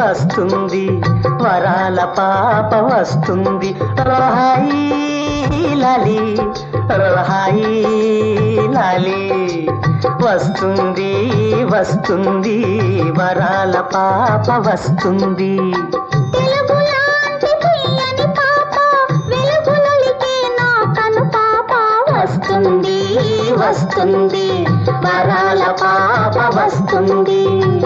వస్తుంది వరాల పాప వస్తుంది హాయి లాలి హాయి లాలి వస్తుంది వస్తుంది వరాల పాప వస్తుంది తెలుగు లాంటి తీయని పాప వెలుగులొలికే నా కను పాప వస్తుంది వస్తుంది వరాల పాప వస్తుంది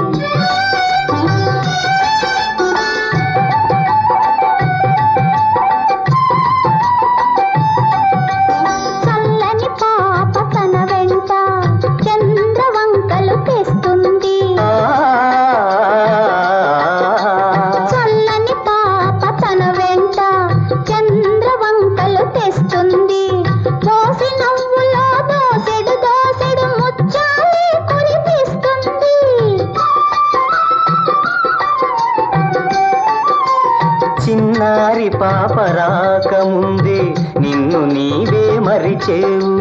చల్లని పాప తన వెంట చంద్రవంకలు తెస్తుంది ఆ, చల్లని పాప తన వెంట చంద్రవంకలు తెస్తుంది దోసి నవ్వులో దోసెడు దోసెడు ముచ్చాలి కురిపిస్తుంది చిన్నారి పాప రాకముందే నిన్ను నీవే మరిచేవు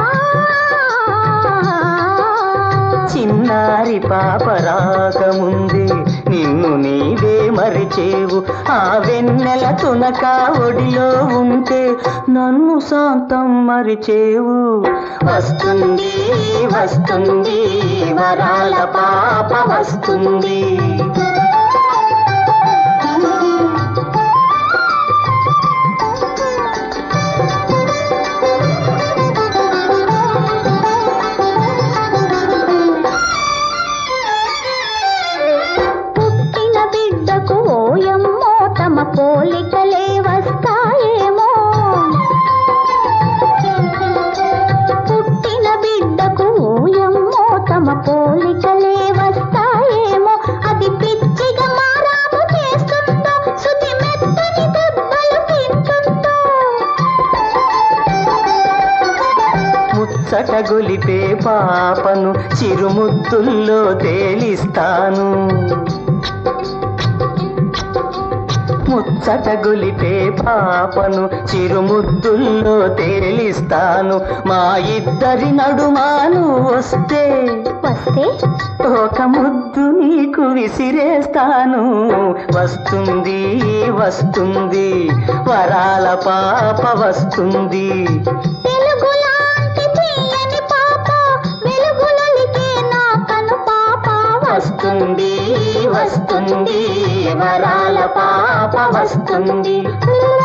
చిన్నారి పాప రాకముందే నిన్ను నీవే మరిచేవు ఆ వెన్నెల తునక ఒడిలో ఉంటే నన్ను శాంతం మరిచేవు వస్తుంది వస్తుంది వరాల పాప వస్తుంది పుట్టిన బిడ్డకు ఓయమ్మో తమ పోలికలే వస్తాయేమో పుట్టిన బిడ్డకు ఓయమ్మో తమ పోలికలే వస్తాయేమో అది పిచ్చిగా మారాము చేస్తుందో శుతి మెత్తని దెబ్బలు తింటుందో ముచ్చట గొలిపే పాపను చిరుముద్దుల్లో తేలిస్తాను ముచ్చట గొలిపే పాపను చిరుముద్దుల్లో తేలిస్తాను మా ఇద్దరి నడుమాను వస్తే వస్తే ఒక ముద్దు నీకు విసిరేస్తాను వస్తుంది వస్తుంది వరాల పాప వస్తుంది తెలుగు లాంటి తీయని పాప వెలుగులొలికే నా కను పాప వస్తుంది వస్తుంది వరాల పాప వస్తుంది వస్తుంది